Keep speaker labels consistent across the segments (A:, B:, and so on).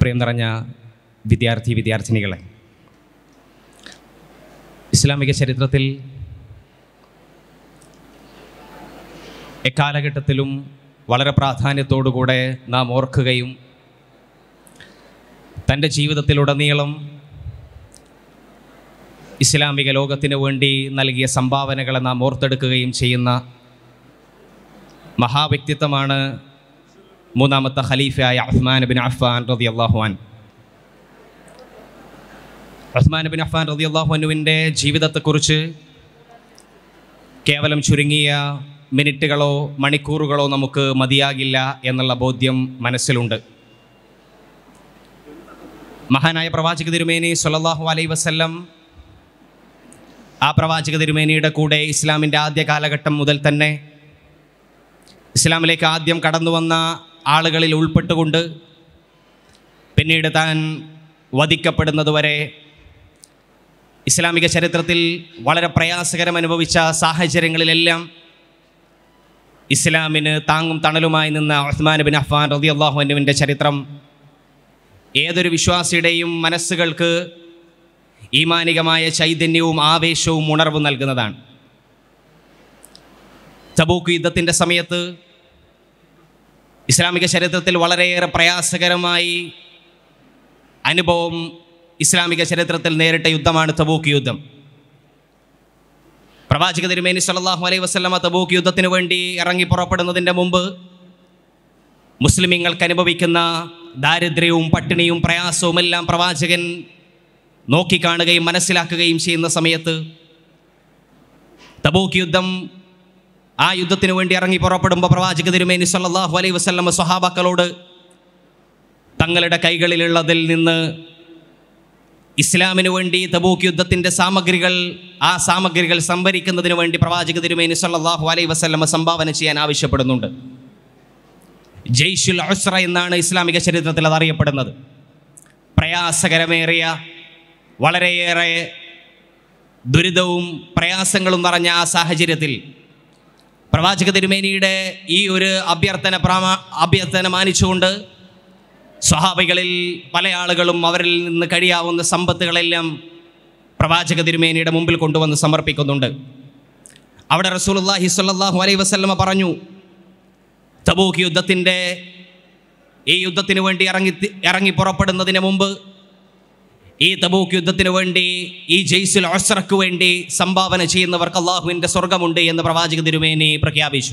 A: പ്രിയം നിറഞ്ഞ വിദ്യാർത്ഥി വിദ്യാർത്ഥിനികളെ ഇസ്ലാമിക ചരിത്രത്തിൽ എക്കാലഘട്ടത്തിലും വളരെ പ്രാധാന്യത്തോടുകൂടെ നാം ഓർക്കുകയും തൻ്റെ ജീവിതത്തിലുടനീളം ഇസ്ലാമിക ലോകത്തിന് വേണ്ടി നൽകിയ സംഭാവനകളെ നാം ഓർത്തെടുക്കുകയും ചെയ്യുന്ന മഹാവ്യക്തിത്വമാണ് മൂന്നാമത്തെ ഖലീഫയായ ഉസ്മാൻ ബിൻ അഫ്ഫാൻ റതി അള്ളാഹുവാൻ ഉസ്മാൻ ബിൻ അഫ്ഫാൻ റതി അള്ളാഹുവിൻ്റെ ജീവിതത്തെക്കുറിച്ച് കേവലം ചുരുങ്ങിയ മിനിറ്റുകളോ മണിക്കൂറുകളോ നമുക്ക് മതിയാകില്ല എന്നുള്ള ബോധ്യം മനസ്സിലുണ്ട് മഹാനായ പ്രവാചക തിരുമേനി സല്ലല്ലാഹു അലൈഹി വസല്ലം ആ പ്രവാചക തിരുമേനിയുടെ കൂടെ ഇസ്ലാമിൻ്റെ ആദ്യ കാലഘട്ടം മുതൽ തന്നെ ഇസ്ലാമിലേക്ക് ആദ്യം കടന്നു വന്ന ആളുകളിൽ ഉൾപ്പെട്ടുകൊണ്ട് പിന്നീട് താൻ വധിക്കപ്പെടുന്നതുവരെ ഇസ്ലാമിക ചരിത്രത്തിൽ വളരെ പ്രയാസകരം അനുഭവിച്ച സാഹചര്യങ്ങളിലെല്ലാം ഇസ്ലാമിന് താങ്ങും തണലുമായി നിന്ന ഉസ്മാൻ ബിൻ അഫ്ഫാൻ റതി അള്ളാഹുവിൻ്റെ ചരിത്രം ഏതൊരു വിശ്വാസിയുടെയും മനസ്സുകൾക്ക് ഈമാനികമായ ചൈതന്യവും ആവേശവും ഉണർവും നൽകുന്നതാണ് തബൂക്ക് യുദ്ധത്തിൻ്റെ സമയത്ത് ഇസ്ലാമിക ചരിത്രത്തിൽ വളരെയേറെ പ്രയാസകരമായി അനുഭവം ഇസ്ലാമിക ചരിത്രത്തിൽ നേരിട്ട യുദ്ധമാണ് തബൂക്ക് യുദ്ധം പ്രവാചക തിരുമേനി സല്ലല്ലാഹു അലൈഹി വസല്ലമ തബൂക്ക് യുദ്ധത്തിന് വേണ്ടി ഇറങ്ങി പുറപ്പെടുന്നതിൻ്റെ മുമ്പ് മുസ്ലിമീങ്ങൾക്ക് അനുഭവിക്കുന്ന ദാരിദ്ര്യവും പട്ടിണിയും പ്രയാസവും എല്ലാം പ്രവാചകൻ നോക്കിക്കാണുകയും മനസ്സിലാക്കുകയും ചെയ്യുന്ന സമയത്ത് തബൂക്ക് യുദ്ധം ആ യുദ്ധത്തിന് വേണ്ടി ഇറങ്ങി പുറപ്പെടുമ്പോൾ പ്രവാചക തിരുമേനി സല്ലല്ലാഹു അലൈഹി വസല്ലമ സ്വഹാബാക്കളോട് തങ്ങളുടെ കൈകളിലുള്ളതിൽ നിന്ന് ഇസ്ലാമിന് വേണ്ടി തബൂക്ക് യുദ്ധത്തിൻ്റെ സാമഗ്രികൾ ആ സാമഗ്രികൾ സംഭരിക്കുന്നതിന് വേണ്ടി പ്രവാചക തിരുമേനി സല്ലല്ലാഹു അലൈഹി വസല്ലമ സംഭാവന ചെയ്യാൻ ആവശ്യപ്പെടുന്നുണ്ട് ജയ്ഷുൽ ഉസ്ര എന്നാണ് ഇസ്ലാമിക ചരിത്രത്തിൽ അത് അറിയപ്പെടുന്നത് പ്രയാസകരമേറിയ വളരെയേറെ ദുരിതവും പ്രയാസങ്ങളും നിറഞ്ഞ ആ സാഹചര്യത്തിൽ പ്രവാചക തിരുമേനിയുടെ ഈ ഒരു അഭ്യർത്ഥന പ്രാമാ അഭ്യർത്ഥന മാനിച്ചുകൊണ്ട് സ്വഹാബികളിൽ പല ആളുകളും അവരിൽ നിന്ന് കഴിയാവുന്ന സമ്പത്തുകളെല്ലാം പ്രവാചക തിരുമേനിയുടെ മുമ്പിൽ കൊണ്ടുവന്ന് സമർപ്പിക്കുന്നുണ്ട് അവിടെ റസൂലുള്ളാഹി സ്വല്ലല്ലാഹു അലൈഹി വസല്ലമ പറഞ്ഞു തബൂക്ക് യുദ്ധത്തിൻ്റെ ഈ യുദ്ധത്തിന് വേണ്ടി ഇറങ്ങി ഇറങ്ങി പുറപ്പെടുന്നതിന് മുമ്പ് ഈ തബൂക്ക് യുദ്ധത്തിന് വേണ്ടി ഈ ജയ്സുൽ ഒസ്രക്ക് വേണ്ടി സംഭാവന ചെയ്യുന്നവർക്ക് അള്ളാഹുവിൻ്റെ സ്വർഗമുണ്ട് എന്ന് പ്രവാചക തിരുമേനി പ്രഖ്യാപിച്ചു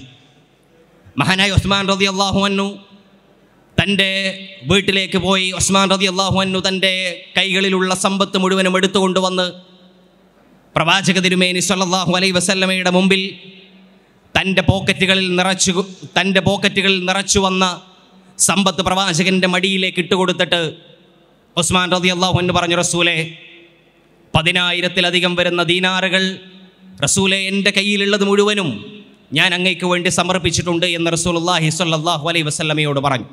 A: മഹാനായ ഉസ്മാൻ റതി അള്ളാഹു അന്നു തൻ്റെ വീട്ടിലേക്ക് പോയി ഉസ്മാൻ റതി അള്ളാഹു അന്നു തൻ്റെ കൈകളിലുള്ള സമ്പത്ത് മുഴുവനും എടുത്തുകൊണ്ടുവന്ന് പ്രവാചക തിരുമേനി സല്ലല്ലാഹു അലൈഹി വസല്ലമയുടെ മുമ്പിൽ തൻ്റെ പോക്കറ്റുകളിൽ നിറച്ചു തൻ്റെ പോക്കറ്റുകളിൽ നിറച്ചു വന്ന സമ്പത്ത് പ്രവാചകൻ്റെ മടിയിലേക്ക് ഇട്ടുകൊടുത്തിട്ട് ഉസ്മാൻ റതി അള്ളാഹു എന്ന് പറഞ്ഞു റസൂലെ പതിനായിരത്തിലധികം വരുന്ന ദീനാറുകൾ റസൂലെ എൻ്റെ കയ്യിലുള്ളത് മുഴുവനും ഞാൻ അങ്ങയ്ക്ക് വേണ്ടി സമർപ്പിച്ചിട്ടുണ്ട് എന്ന് റസൂലുള്ളാഹി സ്വല്ലല്ലാഹു അലൈഹി വസല്ലമയോട് പറഞ്ഞു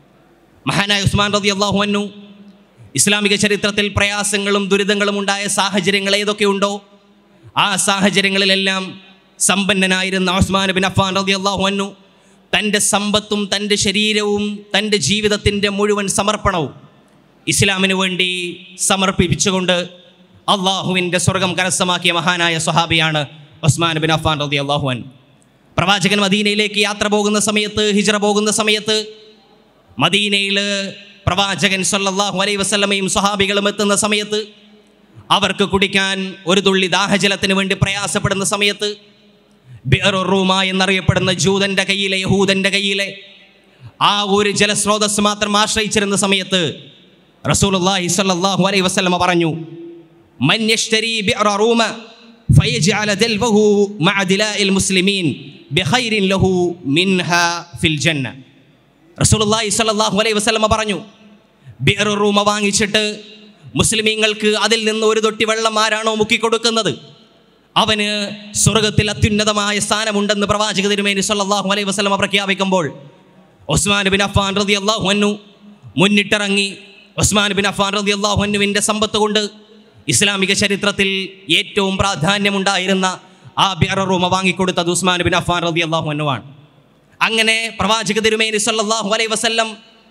A: മഹാനായ ഉസ്മാൻ റതി അള്ളാഹു അന്നു ഇസ്ലാമിക ചരിത്രത്തിൽ പ്രയാസങ്ങളും ദുരിതങ്ങളും ഉണ്ടായ സാഹചര്യങ്ങൾ ഏതൊക്കെയുണ്ടോ ആ സാഹചര്യങ്ങളിലെല്ലാം സമ്പന്നനായിരുന്ന ഉസ്മാൻ ബിൻ അഫ്ഫാൻ റതി അള്ളാഹു അന്നു തൻ്റെ സമ്പത്തും തൻ്റെ ശരീരവും തൻ്റെ ജീവിതത്തിൻ്റെ മുഴുവൻ സമർപ്പണവും ഇസ്ലാമിന് വേണ്ടി സമർപ്പിച്ചുകൊണ്ട് അള്ളാഹുവിൻ്റെ സ്വർഗം കരസ്ഥമാക്കിയ മഹാനായ സ്വഹാബിയാണ് ഉസ്മാൻ ബിൻ അഫ്ഫാൻ റതി അള്ളാഹുവൻ പ്രവാചകൻ മദീനയിലേക്ക് യാത്ര പോകുന്ന സമയത്ത് ഹിജ്റ പോകുന്ന സമയത്ത് മദീനയിൽ പ്രവാചകൻ സല്ലല്ലാഹു അലൈഹി വസല്ലമയും സ്വഹാബികളും എത്തുന്ന സമയത്ത് അവർക്ക് കുടിക്കാൻ ഒരു തുള്ളി ദാഹജലത്തിന് വേണ്ടി പ്രയാസപ്പെടുന്ന സമയത്ത് ബിഅറുറൂമ എന്നറിയപ്പെടുന്ന ജൂതൻ്റെ കയ്യിലെ യഹൂദൻ്റെ കയ്യിലെ ആ ഒരു ജലസ്രോതസ് മാത്രം ആശ്രയിച്ചിരുന്ന സമയത്ത് റസൂലുള്ളാഹി സ്വല്ലല്ലാഹു അലൈഹി വസല്ലമ പറഞ്ഞു മൻ യശ്തരി ബിഅറ റൂമ ഫയജ്അല ദൽവഹു മഅ ദിലാഇൽ മുസ്ലിമീൻ ബിഖൈരിൻ ലഹു മിൻഹ ഫിൽ ജന്ന റസൂലുള്ളാഹി സ്വല്ലല്ലാഹു അലൈഹി വസല്ലമ പറഞ്ഞു ബിഅറ റൂമ വാങ്ങിച്ചിട്ട് മുസ്ലിമീങ്ങൾക്ക് അതിൽ നിന്ന് ഒരു തൊട്ടി വെള്ളം ആരാണോ മുക്കിക്കൊടുക്കുന്നത് അവന് സ്വർഗത്തിൽ അത്യുന്നതമായ സ്ഥാനമുണ്ടെന്ന് പ്രവാചക തിരുമേനി സല്ലല്ലാഹു അലൈഹി വസല്ലമ പ്രഖ്യാപിക്കുമ്പോൾ ഉസ്മാൻ ബിൻ അഫ്ഫാൻ റളിയല്ലാഹു അൻഹു മുന്നിട്ടിറങ്ങി ഉസ്മാൻ ബിൻ അഫ്ഫാൻ റളിയല്ലാഹു അൻഹുവിൻ്റെ സമ്പത്ത് കൊണ്ട് ഇസ്ലാമിക ചരിത്രത്തിൽ ഏറ്റവും പ്രാധാന്യമുണ്ടായിരുന്ന ആ ബിയറൂമ വാങ്ങിക്കൊടുത്തത് ഉസ്മാൻ ബിൻ അഫ്ഫാൻ റളിയല്ലാഹു അൻഹുവാണ് അങ്ങനെ പ്രവാചക തിരുമേനി സല്ലല്ലാഹു അലൈഹി വസല്ലം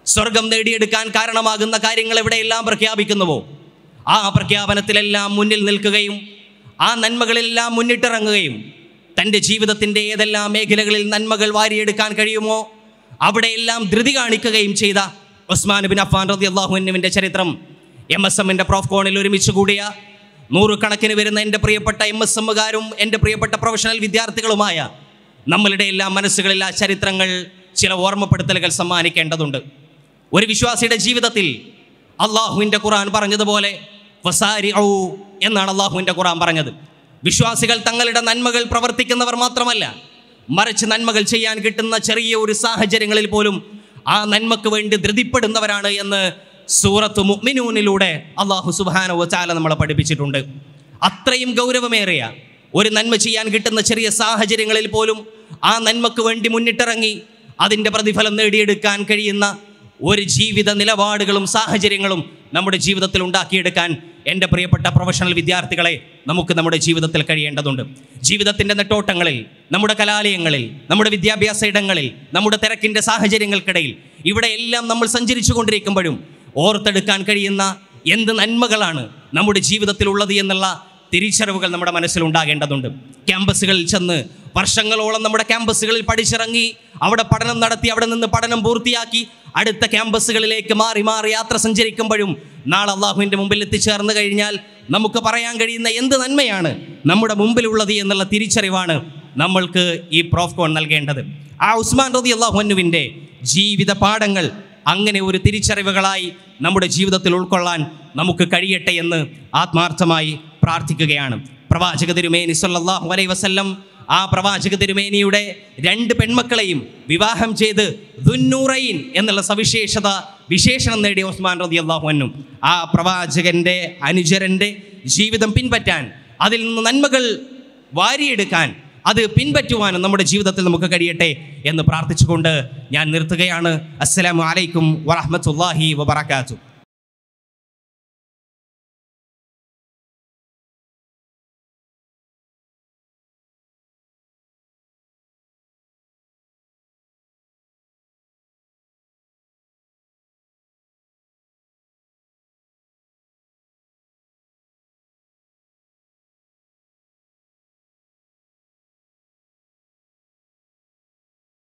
A: സ്വർഗം നേടിയെടുക്കാൻ കാരണമാകുന്ന കാര്യങ്ങൾ എവിടെയെല്ലാം പ്രഖ്യാപിക്കുന്നുവോ ആ പ്രഖ്യാപനത്തിലെല്ലാം മുന്നിൽ നിൽക്കുകയും ആ നന്മകളിലെല്ലാം മുന്നിട്ടിറങ്ങുകയും തൻ്റെ ജീവിതത്തിൻ്റെ ഏതെല്ലാം മേഖലകളിൽ നന്മകൾ വാരിയെടുക്കാൻ കഴിയുമോ അവിടെയെല്ലാം ധൃതി കാണിക്കുകയും ചെയ്ത ഉസ്മാൻ ബിൻ അഫാൻ റതി അള്ളാഹുവിൻ്റെ ചരിത്രം എം എസ് എമ്മിൻ്റെ പ്രോഫ് കോണിൽ ഒരുമിച്ച് കൂടിയ നൂറുകണക്കിന് വരുന്ന എൻ്റെ പ്രിയപ്പെട്ട എം എസ് എമ്മുകാരും എൻ്റെ പ്രിയപ്പെട്ട പ്രൊഫഷണൽ വിദ്യാർത്ഥികളുമായ നമ്മളുടെ എല്ലാ മനസ്സുകളിൽ ആ ചരിത്രങ്ങൾ ചില ഓർമ്മപ്പെടുത്തലുകൾ സമ്മാനിക്കേണ്ടതുണ്ട് ഒരു വിശ്വാസിയുടെ ജീവിതത്തിൽ അള്ളാഹുവിൻ്റെ ഖുർആൻ പറഞ്ഞതുപോലെ വസാരിഊ എന്നാണ് അള്ളാഹുവിൻ്റെ ഖുർആൻ പറഞ്ഞത് വിശ്വാസികൾ തങ്ങളുടെ നന്മകൾ പ്രവർത്തിക്കുന്നവർ മാത്രമല്ല മറിച്ച് നന്മകൾ ചെയ്യാൻ കിട്ടുന്ന ചെറിയ ഒരു സാഹചര്യങ്ങളിൽ പോലും ആ നന്മക്ക് വേണ്ടി ധൃതിപ്പെടുന്നവരാണ് എന്ന് സൂറത്ത് മുഅ്മിനൂനിലൂടെ അള്ളാഹു സുബ്ഹാനഹു വതആല നമ്മളെ പഠിപ്പിച്ചിട്ടുണ്ട് അത്രയും ഗൗരവമേറിയ ഒരു നന്മ ചെയ്യാൻ കിട്ടുന്ന ചെറിയ സാഹചര്യങ്ങളിൽ പോലും ആ നന്മക്ക് വേണ്ടി മുന്നിട്ടിറങ്ങി അതിൻ്റെ പ്രതിഫലം നേടിയെടുക്കാൻ കഴിയുന്ന ഒരു ജീവിത നിലപാടുകളും സാഹചര്യങ്ങളും നമ്മുടെ ജീവിതത്തിൽ ഉണ്ടാക്കിയെടുക്കാൻ എൻ്റെ പ്രിയപ്പെട്ട പ്രൊഫഷണൽ വിദ്യാർത്ഥികളെ നമുക്ക് നമ്മുടെ ജീവിതത്തിൽ കഴിയേണ്ടതുണ്ട് ജീവിതത്തിൻ്റെ നെട്ടോട്ടങ്ങളിൽ നമ്മുടെ കലാലയങ്ങളിൽ നമ്മുടെ വിദ്യാഭ്യാസ ഇടങ്ങളിൽ നമ്മുടെ തിരക്കിൻ്റെ സാഹചര്യങ്ങൾക്കിടയിൽ ഇവിടെയെല്ലാം നമ്മൾ സഞ്ചരിച്ചു കൊണ്ടിരിക്കുമ്പോഴും ഓർത്തെടുക്കാൻ കഴിയുന്ന എന്ത് നന്മകളാണ് നമ്മുടെ ജീവിതത്തിൽ ഉള്ളത് എന്നുള്ള തിരിച്ചറിവുകൾ നമ്മുടെ മനസ്സിൽ ഉണ്ടാകേണ്ടതുണ്ട് ക്യാമ്പസുകളിൽ ചെന്ന് വർഷങ്ങളോളം നമ്മുടെ ക്യാമ്പസുകളിൽ പഠിച്ചിറങ്ങി അവിടെ പഠനം നടത്തി അവിടെ നിന്ന് പഠനം പൂർത്തിയാക്കി അടുത്ത ക്യാമ്പസുകളിലേക്ക് മാറി മാറി യാത്ര സഞ്ചരിക്കുമ്പോഴും നാളെ അള്ളാഹുവിൻ്റെ മുമ്പിൽ എത്തിച്ചേർന്ന് കഴിഞ്ഞാൽ നമുക്ക് പറയാൻ കഴിയുന്ന എന്ത് നന്മയാണ് നമ്മുടെ മുമ്പിലുള്ളത് എന്നുള്ള തിരിച്ചറിവാണ് നമ്മൾക്ക് ഈ പ്രോഫ് കോൺ നൽകേണ്ടത് ആ ഉസ്മാൻ റതി അള്ളാഹുവിൻ്റെ ജീവിത പാഠങ്ങൾ അങ്ങനെ ഒരു തിരിച്ചറിവുകളായി നമ്മുടെ ജീവിതത്തിൽ ഉൾക്കൊള്ളാൻ നമുക്ക് കഴിയട്ടെ എന്ന് ആത്മാർത്ഥമായി പ്രാർത്ഥിക്കുകയാണ് പ്രവാചക തിരുമേനി സല്ലല്ലാഹു അലൈഹി വസല്ലം ആ പ്രവാചക തിരുമേനിയുടെ രണ്ട് പെൺമക്കളെയും വിവാഹം ചെയ്ത് ദുന്നൂറൈൻ എന്നുള്ള സവിശേഷത വിശേഷണം നേടിയ ഉസ്മാൻ റതി അള്ളാഹുവനും ആ പ്രവാചകന്റെ അനുചരന്റെ ജീവിതം പിൻപറ്റാൻ അതിൽ നിന്ന് നന്മകൾ വാരിയെടുക്കാൻ അത് പിൻപറ്റുവാനും നമ്മുടെ ജീവിതത്തിൽ നമുക്ക് കഴിയട്ടെ എന്ന് പ്രാർത്ഥിച്ചുകൊണ്ട് ഞാൻ നിർത്തുകയാണ് അസ്സലാമു അലൈക്കും വറഹ്മത്തുള്ളാഹി വബറകാതുഹു